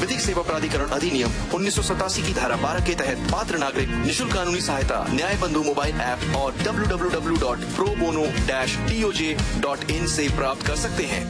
विधिक सेवा प्राधिकरण अधिनियम उन्नीस की धारा 12 के तहत पात्र नागरिक निशुल्क कानूनी सहायता न्याय बंधु मोबाइल ऐप और www.probono-toj.in से प्राप्त कर सकते हैं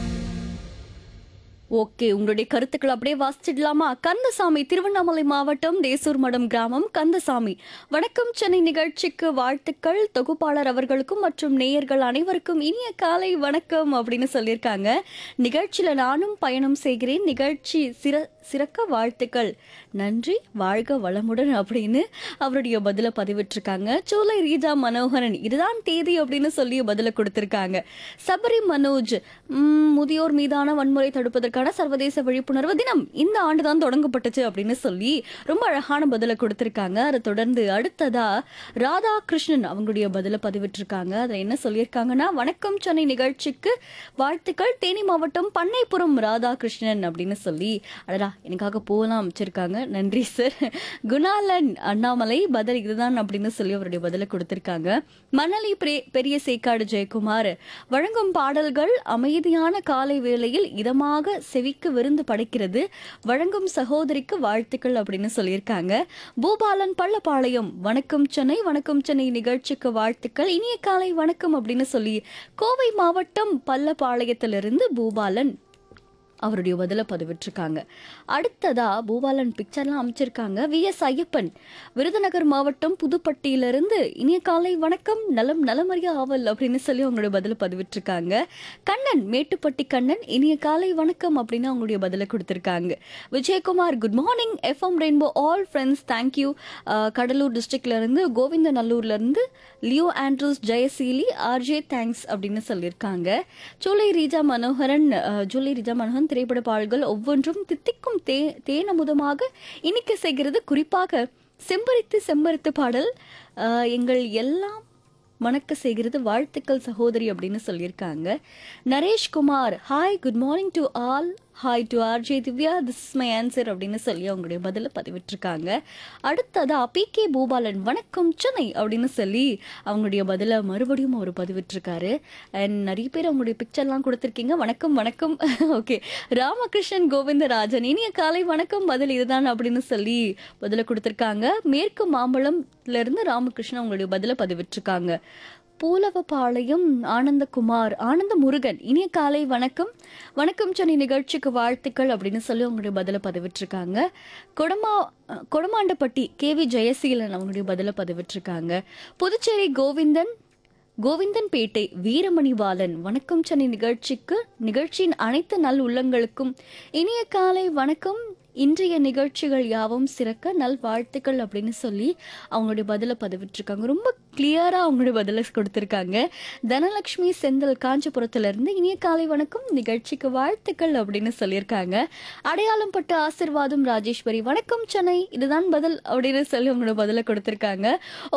ஓகே உங்களுடைய கருத்துக்கள் அப்படியே வாசிச்சிடலாமா கந்தசாமி திருவண்ணாமலை மாவட்டம் தேசூர் மடம் கிராமம் கந்தசாமி வணக்கம் சென்னை நிகழ்ச்சிக்கு வாழ்த்துக்கள் தொகுப்பாளர் அவர்களுக்கும் மற்றும் நேயர்கள் அனைவருக்கும் இனிய காலை வணக்கம் அப்படின்னு சொல்லியிருக்காங்க நிகழ்ச்சியில நானும் பயணம் செய்கிறேன் நிகழ்ச்சி சிற சிறக்க வாழ்த்துக்கள் நன்றி வாழ்க வளமுடன் அப்படின்னு அவருடைய பதில பதிவிட்டிருக்காங்க சோலை ரீஜா மனோகரன் இதுதான் தேதி அப்படின்னு சொல்லி பதில கொடுத்திருக்காங்க சபரி மனோஜ் ம், முதியோர் மீதான வன்முறை தடுப்பதற்கான சர்வதேச விழிப்புணர்வு தினம் இந்த ஆண்டு தான் தொடங்கப்பட்டுச்சு அப்படின்னு சொல்லி ரொம்ப அழகான பதில கொடுத்திருக்காங்க அதை தொடர்ந்து அடுத்ததா ராதாகிருஷ்ணன் அவங்களுடைய பதில பதிவிட்டிருக்காங்க அதுல என்ன சொல்லியிருக்காங்கன்னா வணக்கம் சென்னை நிகழ்ச்சிக்கு வாழ்த்துக்கள் தேனி மாவட்டம் பண்ணைப்புறம் ராதாகிருஷ்ணன் அப்படின்னு சொல்லி அடடா எனக்காக போகலாம் அமைச்சிருக்காங்க நன்றி சார் குணாலன் அண்ணாமலை பதில் இதுதான் அப்படின்னு சொல்லி அவருடைய பதில கொடுத்திருக்காங்க மணலி பிரே- பெரிய சேக்காடு ஜெயக்குமார் வழங்கும் பாடல்கள் அமைதியான காலை வேளையில் இதமாக செவிக்கு விருந்து படைக்கிறது வழங்கும் சகோதரிக்கு வாழ்த்துக்கள் அப்படின்னு சொல்லியிருக்காங்க பூபாலன் பள்ளப்பாளையம் வணக்கம் சென்னை வணக்கம் சென்னை நிகழ்ச்சிக்கு வாழ்த்துக்கள் இனிய காலை வணக்கம் அப்படின்னு சொல்லி கோவை மாவட்டம் பள்ளப்பாளையத்திலிருந்து பூபாலன் அவருடைய பதில பதிவிட்டிருக்காங்க அடுத்ததா பூபாலன் பிக்சர்லாம் அமைச்சிருக்காங்க வி எஸ் ஐயப்பன் விருதுநகர் மாவட்டம் புதுப்பட்டியிலிருந்து இனிய காலை வணக்கம் நலம் நலமறிய ஆவல் அப்படின்னு சொல்லி அவங்களுடைய பதில பதிவிட்டிருக்காங்க கண்ணன் மேட்டுப்பட்டி கண்ணன் இனிய காலை வணக்கம் அப்படின்னு அவங்களுடைய பதில கொடுத்திருக்காங்க Vijayakumar good morning FM rainbow all friends thank you Cuddalore டிஸ்ட்ரிக்ட்ல இருந்து கோவிந்தநல்லூர்ல இருந்து Leo Andrews Jayaseeli RJ thanks அப்படின்னு சொல்லியிருக்காங்க ஜூலை ரீஜா மனோகரன் அஹ், ஜூலை ரீஜா மனோகரன் திரைப்பட பாடல்கள் ஒவ்வொன்றும் தித்திக்கும் தே தேனமுதமாக இனிக்க செய்கிறது குறிப்பாக செம்பரித்து செம்பரித்து பாடல் அஹ், எங்கள் எல்லாம் மணக்க செய்கிறது வாழ்த்துக்கள் சகோதரி அப்படின்னு சொல்லியிருக்காங்க Naresh Kumar hi good morning to all hi to RJ Divya this is my answer அப்படின்னு சொல்லி அவங்களுடைய பதில பதிவிட்டிருக்காங்க அடுத்ததா பி கே பூபாலன் வணக்கம் சென்னை அப்படின்னு சொல்லி அவங்களுடைய பதில மறுபடியும் அவர் பதிவிட்டிருக்காரு அண்ட் நிறைய பேர் அவங்களுடைய பிக்சர்லாம் கொடுத்துருக்கீங்க வணக்கம் வணக்கம் ஓகே ராமகிருஷ்ணன் கோவிந்தராஜன் இனிய காலை வணக்கம் பதில் இதுதான் அப்படின்னு சொல்லி பதில கொடுத்துருக்காங்க மேற்கு மாம்பழம்ல இருந்து ராமகிருஷ்ணன் அவங்களுடைய பதில பதிவிட்டிருக்காங்க பூலவபாளையம் ஆனந்தகுமார் ஆனந்த முருகன் இனிய காலை வணக்கம் வணக்கம் சென்னை நிகழ்ச்சிக்கு வாழ்த்துக்கள் அப்படின்னு சொல்லி அவங்களுடைய பதில பதிவிட்டிருக்காங்க கொடமா கொடமாண்டப்பட்டி கே வி ஜெயசீலன் அவங்களுடைய பதில பதிவிட்டிருக்காங்க புதுச்சேரி கோவிந்தன் கோவிந்தன் பேட்டை வீரமணி பாலன் வணக்கம் சென்னை நிகழ்ச்சிக்கு நிகழ்ச்சியின் அனைத்து நல் உள்ளங்களுக்கும் இனிய காலை வணக்கம் இன்றைய நிகழ்ச்சிகள் யாவும் சிறக்க நல் வாழ்த்துக்கள் அப்படின்னு சொல்லி அவங்களுடைய பதில பதிவிட்டிருக்காங்க ரொம்ப கிளியரா அவங்களுடைய பதில கொடுத்திருக்காங்க தனலட்சுமி செந்தில் காஞ்சிபுரத்துல இருந்து இனிய காலை வணக்கம் நிகழ்ச்சிக்கு வாழ்த்துக்கள் அப்படின்னு சொல்லியிருக்காங்க அடையாளம் பட்ட ஆசிர்வாதம் ராஜேஸ்வரி வணக்கம் சென்னை இதுதான் பதில் அப்படின்னு சொல்லி அவங்களோட பதில கொடுத்திருக்காங்க